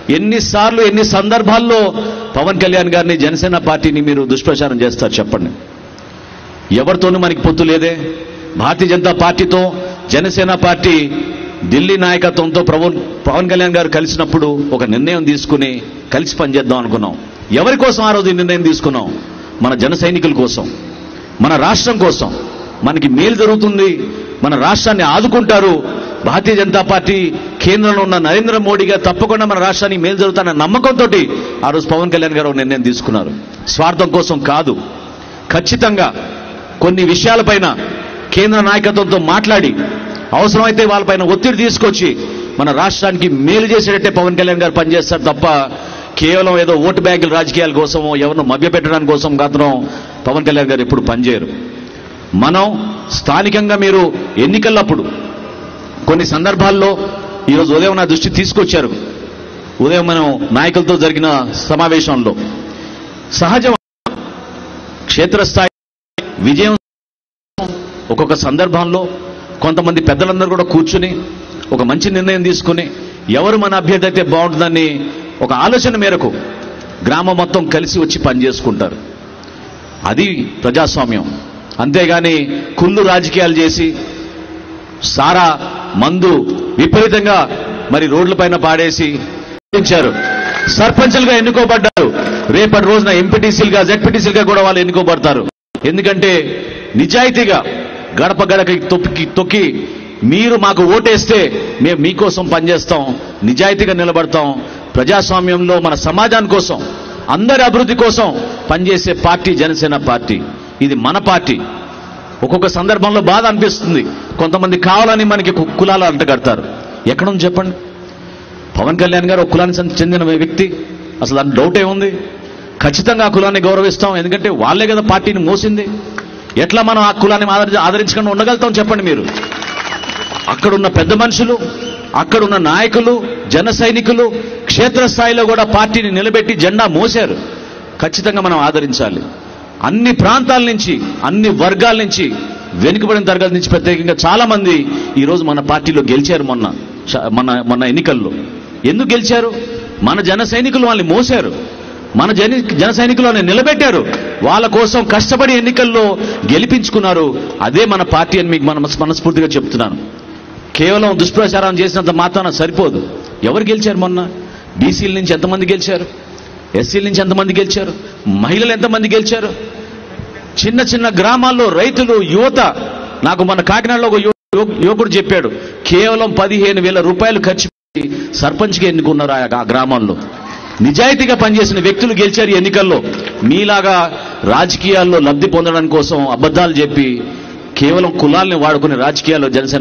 ఎన్నిసార్లు ఎన్ని సందర్భాల్లో పవన్ కళ్యాణ్ గారిని జనసేన పార్టీని మీరు దుష్ప్రచారం చేస్తారు చెప్పండి ఎవరితోనూ మనకి పొత్తు లేదే భారతీయ జనతా పార్టీతో జనసేన పార్టీ ఢిల్లీ నాయకత్వంతో పవన్ పవన్ కళ్యాణ్ గారు కలిసినప్పుడు ఒక నిర్ణయం తీసుకుని కలిసి పనిచేద్దాం అనుకున్నాం ఎవరి కోసం ఆ రోజు ఈ నిర్ణయం తీసుకున్నాం మన జన సైనికుల కోసం మన రాష్ట్రం కోసం మనకి మేలు జరుగుతుంది మన రాష్ట్రాన్ని ఆదుకుంటారు భారతీయ జనతా పార్టీ కేంద్రంలో ఉన్న నరేంద్ర మోడీ గారు తప్పకుండా మన రాష్ట్రానికి మేలు జరుగుతారన్న నమ్మకంతో ఆ రోజు పవన్ కళ్యాణ్ గారు ఒక నిర్ణయం తీసుకున్నారు స్వార్థం కోసం కాదు ఖచ్చితంగా కొన్ని విషయాలపైన కేంద్ర నాయకత్వంతో మాట్లాడి అవసరమైతే వాళ్ళపైన ఒత్తిడి తీసుకొచ్చి మన రాష్ట్రానికి మేలు చేసేటట్టే పవన్ కళ్యాణ్ గారు పనిచేస్తారు తప్ప కేవలం ఏదో ఓటు బ్యాంకుల రాజకీయాల కోసమో ఎవరినో మభ్యపెట్టడానికి కోసం మాత్రం పవన్ కళ్యాణ్ గారు ఎప్పుడు పనిచేయరు మనం స్థానికంగా మీరు ఎన్నికలప్పుడు కొన్ని సందర్భాల్లో ఈరోజు ఉదయం నా దృష్టి తీసుకొచ్చారు ఉదయం మనం నాయకులతో జరిగిన సమావేశంలో సహజం క్షేత్రస్థాయి విజయం ఒక్కొక్క సందర్భంలో కొంతమంది పెద్దలందరూ కూడా కూర్చుని ఒక మంచి నిర్ణయం తీసుకుని ఎవరు మన అభ్యర్థి అయితే బాగుంటుందని ఒక ఆలోచన మేరకు గ్రామం మొత్తం కలిసి వచ్చి పనిచేసుకుంటారు అది ప్రజాస్వామ్యం అంతేగాని కుళ్ళు రాజకీయాలు చేసి సారా మందు విపరీతంగా మరి రోడ్లపైన పాడేసి ఇచ్చారు సర్పంచులుగా ఎన్నుకోబడ్డారు రేపటి రోజున ఎంపీటీసీలుగా జెడ్పీటీసీలుగా కూడా వాళ్ళు ఎన్నుకోబడతారు ఎందుకంటే నిజాయితీగా గడప గడపకి తొక్కి తొక్కి మీరు మాకు ఓటేస్తే మేము మీకోసం పనిచేస్తాం నిజాయితీగా నిలబడతాం ప్రజాస్వామ్యంలో మన సమాజాని కోసం అందరి అభివృద్ధి కోసం పనిచేసే పార్టీ జనసేన పార్టీ ఇది మన పార్టీ ఒక్కొక్క సందర్భంలో బాధ అనిపిస్తుంది కొంతమంది కావాలని మనకి కు- కులాలు అంటగడతారు ఎక్కడుంది చెప్పండి పవన్ కళ్యాణ్ గారు ఒక కులానికి చెంది- చెందిన వ్యక్తి అసలు దాని డౌటే ఉంది ఖచ్చితంగా ఆ కులాన్ని గౌరవిస్తాం ఎందుకంటే వాళ్ళే కదా పార్టీని మోసింది ఎట్లా మనం ఆ కులాన్ని ఆదరి ఆదరించకుండా ఉండగలుగుతాం చెప్పండి మీరు అక్కడున్న పెద్ద మనుషులు అక్కడున్న నాయకులు జన సైనికులు క్షేత్రస్థాయిలో కూడా పార్టీని నిలబెట్టి జెండా మోశారు ఖచ్చితంగా మనం ఆదరించాలి అన్ని ప్రాంతాల నుంచి అన్ని వర్గాల నుంచి వెనుకబడిన తరగతి నుంచి ప్రత్యేకంగా చాలా మంది ఈ రోజు మన పార్టీలో గెలిచారు మొన్న చ- మన మొన్న ఎన్నికల్లో ఎందుకు గెలిచారు మన జన సైనికులు వాళ్ళని మోసారు మన జన జన సైనికులు వాళ్ళని నిలబెట్టారు వాళ్ళ కోసం కష్టపడి ఎన్నికల్లో గెలిపించుకున్నారు అదే మన పార్టీ అని మీకు మన మనస్ఫూర్తిగా చెప్తున్నాను కేవలం దుష్ప్రచారం చేసినంత మాత్రాన సరిపోదు ఎవరు గెలిచారు మొన్న బీసీల నుంచి ఎంతమంది గెలిచారు ఎస్సీల నుంచి ఎంతమంది గెలిచారు మహిళలు ఎంతమంది గెలిచారు చిన్న చిన్న గ్రామాల్లో రైతులు యువత నాకు మన కాకినాడలో ఒక యు- యు- యువకుడు చెప్పాడు కేవలం పదిహేను వేల రూపాయలు ఖర్చు పెట్టి సర్పంచ్గా ఎన్నుకున్నారు ఆ ఆ గ్రామంలో నిజాయితీగా పనిచేసిన వ్యక్తులు గెలిచారు ఈ ఎన్నికల్లో మీలాగా రాజకీయాల్లో లబ్ధి పొందడం కోసం అబద్ధాలు చెప్పి కేవలం కులాల్ని వాడుకునే రాజకీయాల్లో జనసేన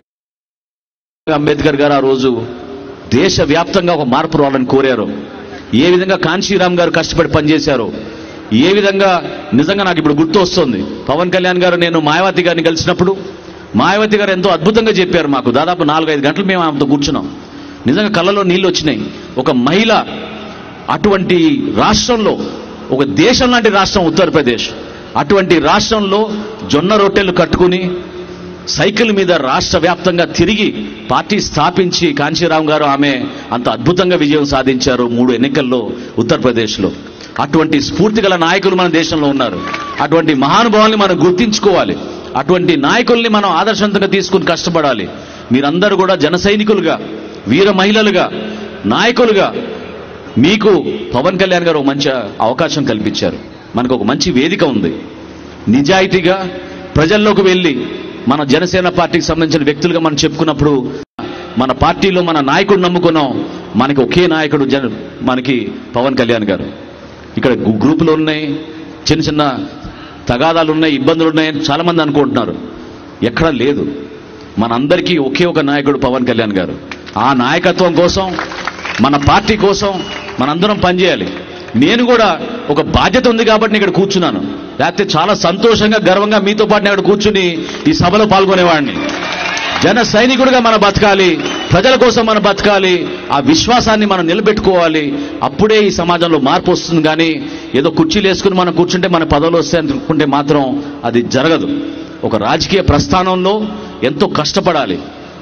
అంబేద్కర్ గారు ఆ రోజు దేశవ్యాప్తంగా ఒక మార్పు రావాలని కోరారు ఏ విధంగా కాంశీరామ్ గారు కష్టపడి పనిచేశారు ఏ విధంగా నిజంగా నాకు ఇప్పుడు గుర్తు వస్తుంది పవన్ కళ్యాణ్ గారు నేను మాయావతి గారిని కలిసినప్పుడు మాయావతి గారు ఎంతో అద్భుతంగా చెప్పారు మాకు దాదాపు నాలుగైదు గంటలు మేము ఆమెతో కూర్చున్నాం నిజంగా కళ్ళలో నీళ్ళు వచ్చినాయి ఒక మహిళ అటువంటి రాష్ట్రంలో ఒక దేశం లాంటి రాష్ట్రం ఉత్తరప్రదేశ్ అటువంటి రాష్ట్రంలో జొన్న రొట్టెలు కట్టుకుని సైకిల్ మీద రాష్ట్ర వ్యాప్తంగా తిరిగి పార్టీ స్థాపించి కాంచీరామ్ గారు ఆమె అంత అద్భుతంగా విజయం సాధించారు మూడు ఎన్నికల్లో ఉత్తరప్రదేశ్లో అటువంటి స్ఫూర్తి గల నాయకులు మన దేశంలో ఉన్నారు అటువంటి మహానుభావుల్ని మనం గుర్తించుకోవాలి అటువంటి నాయకుల్ని మనం ఆదర్శవంతంగా తీసుకుని కష్టపడాలి మీరందరూ కూడా జన సైనికులుగా వీర మహిళలుగా నాయకులుగా మీకు పవన్ కళ్యాణ్ గారు ఒక మంచి అవకాశం కల్పించారు మనకు ఒక మంచి వేదిక ఉంది నిజాయితీగా ప్రజల్లోకి వెళ్ళి మన జనసేన పార్టీకి సంబంధించిన వ్యక్తులుగా మనం చెప్పుకున్నప్పుడు మన పార్టీలో మన నాయకుడు నమ్ముకున్నాం మనకి ఒకే నాయకుడు జన మనకి పవన్ కళ్యాణ్ గారు ఇక్కడ గు- గ్రూపులు ఉన్నాయి చిన్న చిన్న తగాదాలు ఉన్నాయి ఇబ్బందులు ఉన్నాయని చాలా మంది అనుకుంటున్నారు ఎక్కడా లేదు మనందరికీ ఒకే ఒక నాయకుడు పవన్ కళ్యాణ్ గారు ఆ నాయకత్వం కోసం మన పార్టీ కోసం మనందరం పనిచేయాలి నేను కూడా ఒక బాధ్యత ఉంది కాబట్టి నేను ఇక్కడ కూర్చున్నాను లేకపోతే చాలా సంతోషంగా గర్వంగా మీతో పాటు నేను ఇక్కడ కూర్చుని ఈ సభలో పాల్గొనేవాడిని జన సైనికుడిగా మనం బతకాలి ప్రజల కోసం మనం బతకాలి ఆ విశ్వాసాన్ని మనం నిలబెట్టుకోవాలి అప్పుడే ఈ సమాజంలో మార్పు వస్తుంది కానీ ఏదో కుర్చీలు వేసుకుని మనం కూర్చుంటే మన పదవులు వస్తాయి అనుకుంటే మాత్రం అది జరగదు ఒక రాజకీయ ప్రస్థానంలో ఎంతో కష్టపడాలి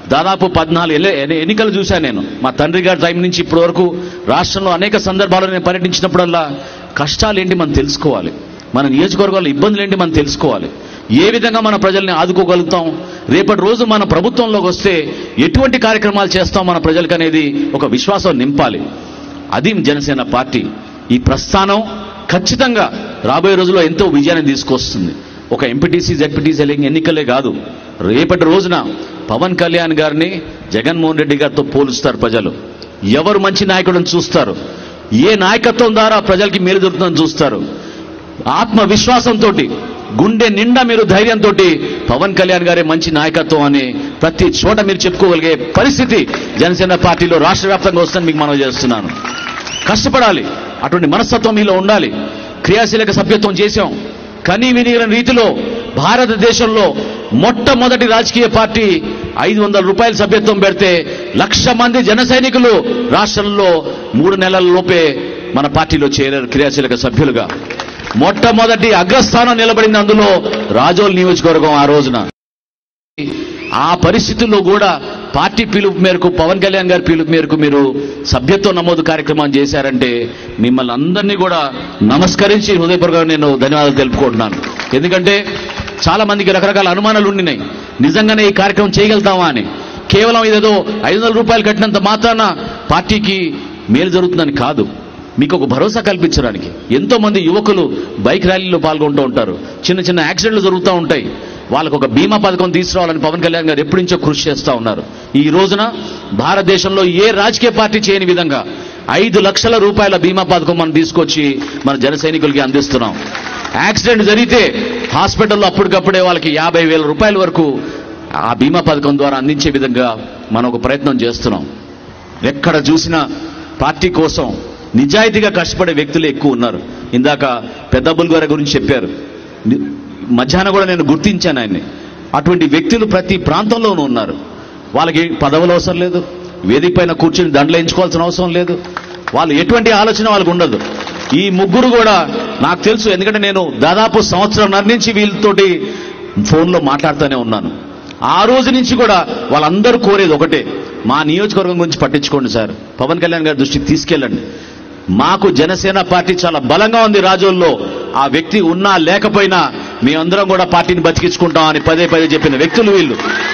దాదాపు పద్నాలుగు ఎల్ల- ఎన్ని- ఎన్నికలు చూశాను నేను మా తండ్రి గారి టైం నుంచి ఇప్పటి వరకు రాష్ట్రంలో అనేక సందర్భాల్లో నేను పర్యటించినప్పుడల్లా కష్టాలు ఏంటి మనం తెలుసుకోవాలి మన నియోజకవర్గాల్లో ఇబ్బందులు ఏంటి మనం తెలుసుకోవాలి ఏ విధంగా మన ప్రజల్ని ఆదుకోగలుగుతాం రేపటి రోజు మన ప్రభుత్వంలోకి వస్తే ఎటువంటి కార్యక్రమాలు చేస్తాం మన ప్రజలకు అనేది ఒక విశ్వాసం నింపాలి అది జనసేన పార్టీ ఈ ప్రస్థానం ఖచ్చితంగా రాబోయే రోజుల్లో ఎంతో విజయాన్ని తీసుకొస్తుంది ఒక ఎంపీటీసీ జెడ్పీటీసీ ఎన్నికలే కాదు రేపటి రోజున పవన్ కళ్యాణ్ గారిని జగన్మోహన్ రెడ్డి గారితో పోలుస్తారు ప్రజలు ఎవరు మంచి నాయకుడిని చూస్తారు ఏ నాయకత్వం ద్వారా ప్రజలకి మేలు దొరుకుతుందని చూస్తారు ఆత్మవిశ్వాసంతో గుండె నిండా మీరు ధైర్యంతో పవన్ కళ్యాణ్ గారే మంచి నాయకత్వం అని ప్రతి చోట మీరు చెప్పుకోగలిగే పరిస్థితి జనసేన పార్టీలో రాష్ట్ర వ్యాప్తంగా వస్తుందని మీకు మనం చేస్తున్నాను కష్టపడాలి అటువంటి మనస్తత్వం మీలో ఉండాలి క్రియాశీలక సభ్యత్వం చేశాం కనీ వినిగిన రీతిలో భారతదేశంలో మొట్టమొదటి రాజకీయ పార్టీ ఐదు వందల రూపాయల సభ్యత్వం పెడితే లక్ష మంది జన సైనికులు రాష్ట్రంలో మూడు నెలల లోపే మన పార్టీలో చేరారు క్రియాశీలక సభ్యులుగా మొట్టమొదటి అగ్రస్థానం నిలబడింది అందులో రాజోల్ నియోజకవర్గం ఆ రోజున ఆ పరిస్థితుల్లో కూడా పార్టీ పిలుపు మేరకు పవన్ కళ్యాణ్ గారి పిలుపు మేరకు మీరు సభ్యత్వ నమోదు కార్యక్రమం చేశారంటే మిమ్మల్ని అందరినీ కూడా నమస్కరించి హృదయపూర్వకంగా నేను ధన్యవాదాలు తెలుపుకుంటున్నాను ఎందుకంటే చాలా మందికి రకరకాల అనుమానాలు ఉండినాయి నిజంగానే ఈ కార్యక్రమం చేయగలుగుతామా అని కేవలం ఇదేదో ఐదు వందల రూపాయలు కట్టినంత మాత్రాన పార్టీకి మేలు జరుగుతుందని కాదు మీకు ఒక భరోసా కల్పించడానికి ఎంతో మంది యువకులు బైక్ ర్యాలీలో పాల్గొంటూ ఉంటారు చిన్న చిన్న యాక్సిడెంట్లు జరుగుతూ ఉంటాయి వాళ్ళకు ఒక బీమా పథకం తీసుకురావాలని పవన్ కళ్యాణ్ గారు ఎప్పటి నుంచో కృషి చేస్తూ ఉన్నారు ఈ రోజున భారతదేశంలో ఏ రాజకీయ పార్టీ చేయని విధంగా ఐదు లక్షల రూపాయల బీమా పథకం మనం తీసుకొచ్చి మన జన సైనికులకి అందిస్తున్నాం యాక్సిడెంట్ జరిగితే హాస్పిటల్లో అప్పటికప్పుడే వాళ్ళకి యాభై వేల రూపాయల వరకు ఆ బీమా పథకం ద్వారా అందించే విధంగా మనం ఒక ప్రయత్నం చేస్తున్నాం ఎక్కడ చూసినా పార్టీ కోసం నిజాయితీగా కష్టపడే వ్యక్తులు ఎక్కువ ఉన్నారు ఇందాక పెద్దబ్బుల్ గారి గురించి చెప్పారు ని- మధ్యాహ్నం కూడా నేను గుర్తించాను ఆయన్ని అటువంటి వ్యక్తులు ప్రతి ప్రాంతంలోనూ ఉన్నారు వాళ్ళకి పదవులు అవసరం లేదు వేదిక పైన కూర్చుని దండలేయించుకోవాల్సిన అవసరం లేదు వాళ్ళు ఎటువంటి ఆలోచన వాళ్ళకు ఉండదు ఈ ముగ్గురు కూడా నాకు తెలుసు ఎందుకంటే నేను దాదాపు సంవత్సరం నుంచి వీళ్ళతోటి ఫోన్లో మాట్లాడుతూనే ఉన్నాను ఆ రోజు నుంచి కూడా వాళ్ళందరూ కోరేది ఒకటే మా నియోజకవర్గం గురించి పట్టించుకోండి సార్ పవన్ కళ్యాణ్ గారి దృష్టికి తీసుకెళ్ళండి మాకు జనసేన పార్టీ చాలా బలంగా ఉంది రాజోల్లో ఆ వ్యక్తి ఉన్నా లేకపోయినా మేమందరం కూడా పార్టీని బతికించుకుంటాం అని పదే పదే చెప్పిన వ్యక్తులు వీళ్ళు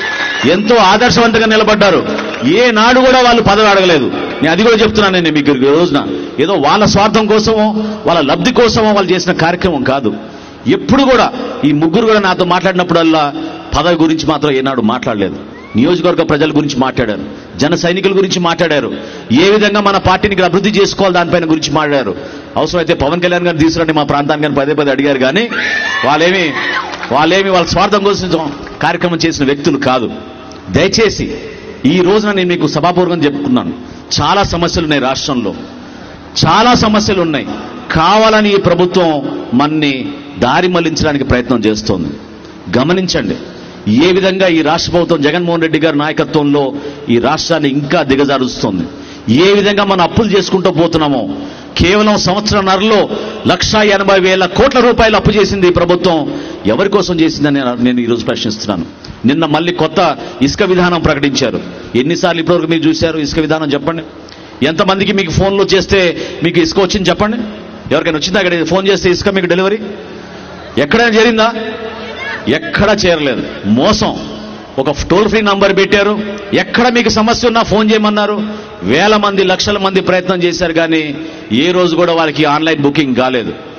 ఎంతో ఆదర్శవంతంగా నిలబడ్డారు ఏ నాడు కూడా వాళ్ళు పదవి అడగలేదు నేను అది కూడా చెప్తున్నాను నేను మీకు ఈ రోజున ఏదో వాళ్ళ స్వార్థం కోసమో వాళ్ళ లబ్ధి కోసమో వాళ్ళు చేసిన కార్యక్రమం కాదు ఎప్పుడు కూడా ఈ ముగ్గురు కూడా నాతో మాట్లాడినప్పుడల్లా పదవి గురించి మాత్రం ఏనాడు మాట్లాడలేదు నియోజకవర్గ ప్రజల గురించి మాట్లాడారు జన సైనికుల గురించి మాట్లాడారు ఏ విధంగా మన పార్టీని అభివృద్ధి చేసుకోవాలి దానిపైన గురించి మాట్లాడారు అవసరమైతే పవన్ కళ్యాణ్ గారిని తీసుకురండి మా ప్రాంతానికి అని పదే పదే అడిగారు కానీ వాళ్ళేమి వాళ్ళేమి వాళ్ళ స్వార్థం కోసం కార్యక్రమం చేసిన వ్యక్తులు కాదు దయచేసి ఈ రోజున నేను మీకు సభాపూర్వకం చెప్పుకున్నాను చాలా సమస్యలు ఉన్నాయి రాష్ట్రంలో చాలా సమస్యలు ఉన్నాయి కావాలని ఈ ప్రభుత్వం మన్ని దారి మళ్లించడానికి ప్రయత్నం చేస్తోంది గమనించండి ఏ విధంగా ఈ రాష్ట్ర ప్రభుత్వం జగన్మోహన్ రెడ్డి గారి నాయకత్వంలో ఈ రాష్ట్రాన్ని ఇంకా దిగజారుస్తుంది ఏ విధంగా మనం అప్పులు చేసుకుంటూ పోతున్నామో కేవలం సంవత్సరంన్నరలో లక్షా ఎనభై వేల కోట్ల రూపాయలు అప్పు చేసింది ఈ ప్రభుత్వం ఎవరి కోసం చేసిందని నేను ఈరోజు ప్రశ్నిస్తున్నాను నిన్న మళ్ళీ కొత్త ఇసుక విధానం ప్రకటించారు ఎన్నిసార్లు ఇప్పటివరకు మీరు చూశారు ఇసుక విధానం చెప్పండి ఎంతమందికి మీకు ఫోన్లో చేస్తే మీకు ఇసుక వచ్చింది చెప్పండి ఎవరికైనా వచ్చిందా అక్కడ ఫోన్ చేస్తే ఇసుక మీకు డెలివరీ ఎక్కడైనా చేరిందా ఎక్కడా చేరలేదు మోసం ఒక టోల్ ఫ్రీ నంబర్ పెట్టారు ఎక్కడ మీకు సమస్య ఉన్నా ఫోన్ చేయమన్నారు వేల మంది లక్షల మంది ప్రయత్నం చేశారు కానీ ఏ రోజు కూడా వాళ్ళకి ఆన్లైన్ బుకింగ్ కాలేదు